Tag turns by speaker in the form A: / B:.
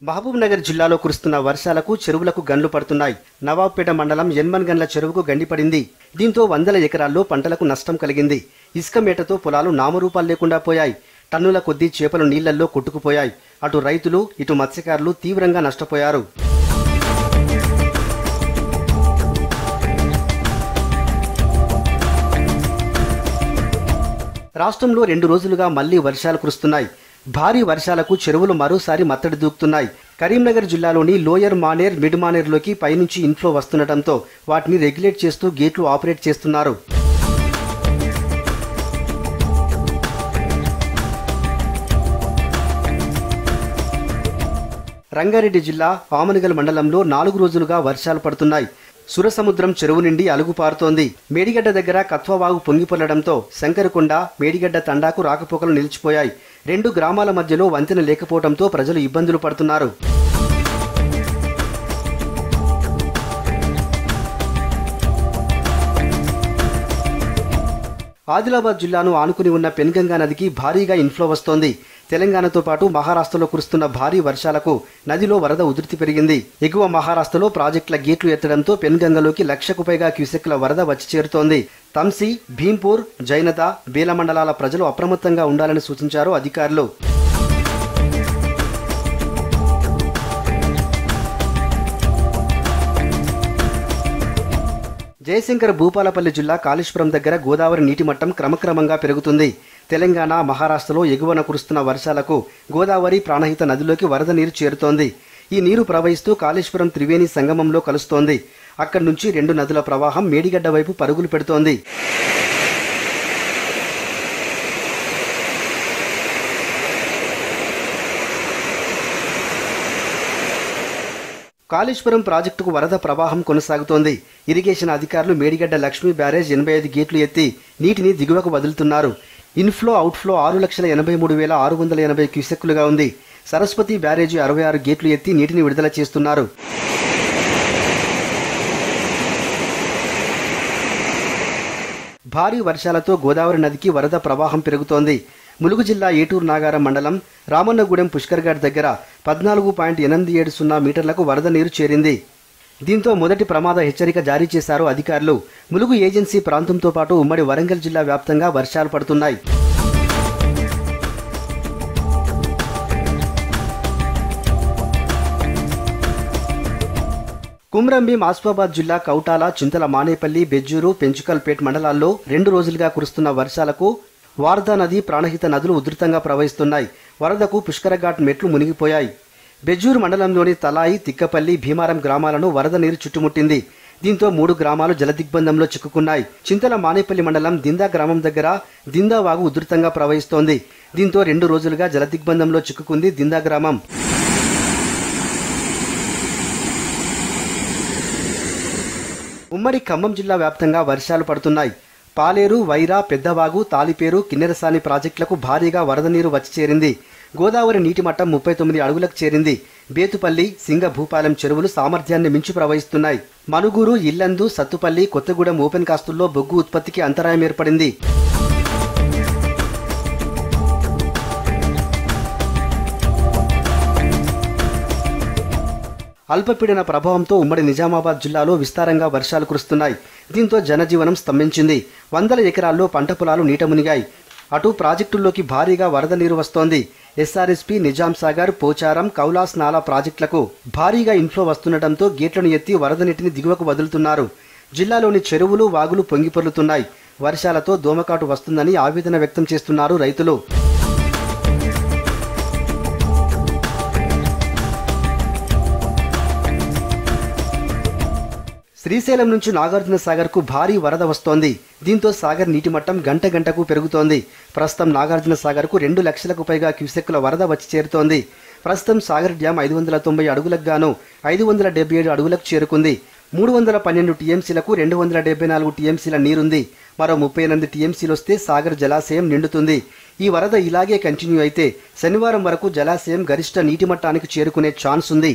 A: మహబూబ్ నగర్ జిల్లాలో కురుస్తున్న వర్షాలకు చెరువులకు గండ్లు పడుతున్నాయి నవాబ్పేట మండలం ఎన్మన్ గండ్ల చెరువుకు గండిపడింది దీంతో వందల ఎకరాల్లో పంటలకు నష్టం కలిగింది ఇసుక మేటతో పొలాలు నామరూపాలు లేకుండా పోయాయి టన్నుల కొద్దీ చేపలు నీళ్లల్లో కొట్టుకుపోయాయి అటు రైతులు ఇటు మత్స్యకారులు తీవ్రంగా నష్టపోయారు రాష్ట్రంలో రెండు రోజులుగా మళ్లీ వర్షాలు కురుస్తున్నాయి భారీ వర్షాలకు చెరువులు మరోసారి మత్తడి దూకుతున్నాయి కరీంనగర్ జిల్లాలోని లోయర్ మానేర్ మిడ్ మానేర్లోకి పైనుంచి ఇన్ఫ్లో వస్తుండటంతో వాటిని రెగ్యులేట్ చేస్తూ గేట్లు ఆపరేట్ చేస్తున్నారు రంగారెడ్డి జిల్లా ఆమనగల్ మండలంలో నాలుగు రోజులుగా వర్షాలు పడుతున్నాయి సురసముద్రం చెరువు నుండి అలుగు పారుతోంది మేడిగడ్డ దగ్గర కత్వవాగు పొంగిపొల్లడంతో శంకరకొండ మేడిగడ్డ తండాకు రాకపోకలు నిలిచిపోయాయి రెండు గ్రామాల మధ్యలో వంతెన లేకపోవడంతో ప్రజలు ఇబ్బందులు పడుతున్నారు ఆదిలాబాద్ జిల్లాను ఆనుకుని ఉన్న పెన్గంగా నదికి భారీగా ఇన్ఫ్లో వస్తోంది తెలంగాణతో పాటు మహారాష్ట్రలో కురుస్తున్న భారీ వర్షాలకు నదిలో వరద ఉధృతి పెరిగింది ఎగువ మహారాష్ట్రలో ప్రాజెక్టుల గేట్లు ఎత్తడంతో పెన్గంగలోకి లక్షకు పైగా క్యూసెక్ల వరద వచ్చి చేరుతోంది తంసి భీంపూర్ జైనత బేల మండలాల ప్రజలు అప్రమత్తంగా ఉండాలని సూచించారు అధికారులు జయశంకర్ భూపాలపల్లి జిల్లా కాళేశ్వరం దగ్గర గోదావరి నీటి మట్టం క్రమక్రమంగా పెరుగుతుంది తెలంగాణ మహారాష్ట్రలో ఎగువన కురుస్తున్న వర్షాలకు గోదావరి ప్రాణహిత నదిలోకి వరద నీరు చేరుతోంది ఈ నీరు ప్రవహిస్తూ కాళేశ్వరం త్రివేణి సంగమంలో కలుస్తోంది అక్కడి నుంచి రెండు నదుల ప్రవాహం మేడిగడ్డ వైపు పరుగులు పెడుతోంది కాళేశ్వరం ప్రాజెక్టుకు వరద ప్రవాహం కొనసాగుతోంది ఇరిగేషన్ అధికారులు మేడిగడ్డ లక్ష్మీ బ్యారేజ్ ఎనభై ఐదు గేట్లు ఎత్తి నీటిని దిగువకు వదులుతున్నారు ఇన్ఫ్లో అవుట్ఫ్లో ఆరు లక్షల ఎనభై మూడు వేల ఆరు వందల ఎనభై క్యూసెక్కులుగా ఉంది సరస్వతి బ్యారేజీ అరవై ఆరు గేట్లు ఎత్తి నీటిని విడుదల చేస్తున్నారు భారీ వర్షాలతో గోదావరి నదికి వరద ప్రవాహం పెరుగుతోంది ములుగు జిల్లా ఏటూరు నాగారం మండలం రామన్నగూడెం పుష్కర్ఘాట్ దగ్గర పద్నాలుగు పాయింట్ ఎనిమిది ఏడు సున్నా మీటర్లకు వరద నీరు చేరింది దీంతో మొదటి ప్రమాద హెచ్చరిక జారీ చేశారు అధికారులు ములుగు ఏజెన్సీ ప్రాంతంతో పాటు ఉమ్మడి వరంగల్ జిల్లా వ్యాప్తంగా వర్షాలు పడుతున్నాయి కుమ్రంభీం ఆస్ఫాబాద్ జిల్లా కౌటాల చింతల మానేపల్లి బెజ్జూరు పెంచుకల్పేట్ మండలాల్లో రెండు రోజులుగా కురుస్తున్న వర్షాలకు వార్దా నది ప్రాణహిత నదులు ఉధృతంగా ప్రవహిస్తున్నాయి వరదకు పుష్కరఘాట్ మెట్లు మునిగిపోయాయి బెజ్జూరు మండలంలోని తలాయి తిక్కపల్లి భీమారం గ్రామాలను వరద నీరు చుట్టుముట్టింది దీంతో మూడు గ్రామాలు జలదిగ్బంధంలో చిక్కుకున్నాయి చింతల మానేపల్లి మండలం దిందా గ్రామం దగ్గర దిందా వాగు ఉధృతంగా ప్రవహిస్తోంది దీంతో రెండు రోజులుగా జలదిగ్బంధంలో చిక్కుకుంది దిందా గ్రామం ఉమ్మడి ఖమ్మం జిల్లా వ్యాప్తంగా వర్షాలు పడుతున్నాయి పాలేరు వైరా పెద్దవాగు తాలిపేరు కిన్నెరసాని ప్రాజెక్టులకు భారీగా వరద నీరు వచ్చి చేరింది గోదావరి నీటి మట్టం ముప్పై తొమ్మిది అడుగులకు చేరింది బేతుపల్లి సింగభూపాలెం చెరువులు సామర్థ్యాన్ని మించి ప్రవహిస్తున్నాయి మనుగూరు ఇల్లందు సత్తుపల్లి కొత్తగూడెం ఓపెన్ కాస్తుల్లో బొగ్గు ఉత్పత్తికి అంతరాయం ఏర్పడింది అల్పపీడన ప్రభావంతో ఉమ్మడి నిజామాబాద్ జిల్లాలో విస్తారంగా వర్షాలు కురుస్తున్నాయి దీంతో జనజీవనం స్తంభించింది వందల ఎకరాల్లో పంట పొలాలు నీట మునిగాయి అటు ప్రాజెక్టుల్లోకి భారీగా వరద నీరు వస్తోంది ఎస్ఆర్ఎస్పీ నిజాం సాగర్ పోచారం కౌలాస్ నాలా ప్రాజెక్టులకు భారీగా ఇన్ఫ్లో వస్తుండటంతో గేట్లను ఎత్తి వరద నీటిని దిగువకు వదులుతున్నారు జిల్లాలోని చెరువులు వాగులు పొంగిపొర్లుతున్నాయి వర్షాలతో దోమకాటు వస్తుందని ఆవేదన వ్యక్తం చేస్తున్నారు రైతులు శ్రీశైలం నుంచి నాగార్జున సాగర్ కు భారీ వరద వస్తోంది దీంతో సాగర్ నీటి మట్టం గంట గంటకు పెరుగుతోంది ప్రస్తుతం నాగార్జున సాగర్ కు రెండు లక్షలకు పైగా క్యూసెక్కుల వరద వచ్చి చేరుతోంది ప్రస్తుతం సాగర్ డ్యాం ఐదు వందల తొంభై అడుగులకు గాను ఐదు వందల డెబ్బై ఏడు అడుగులకు చేరుకుంది మూడు వందల పన్నెండు టీఎంసీలకు రెండు వందల డెబ్బై నాలుగు టీఎంసీల నీరుంది మరో ముప్పై ఎనిమిది టీఎంసీలు వస్తే సాగర్ జలాశయం నిండుతుంది ఈ వరద ఇలాగే కంటిన్యూ అయితే శనివారం వరకు జలాశయం గరిష్ట నీటి మట్టానికి చేరుకునే ఛాన్స్ ఉంది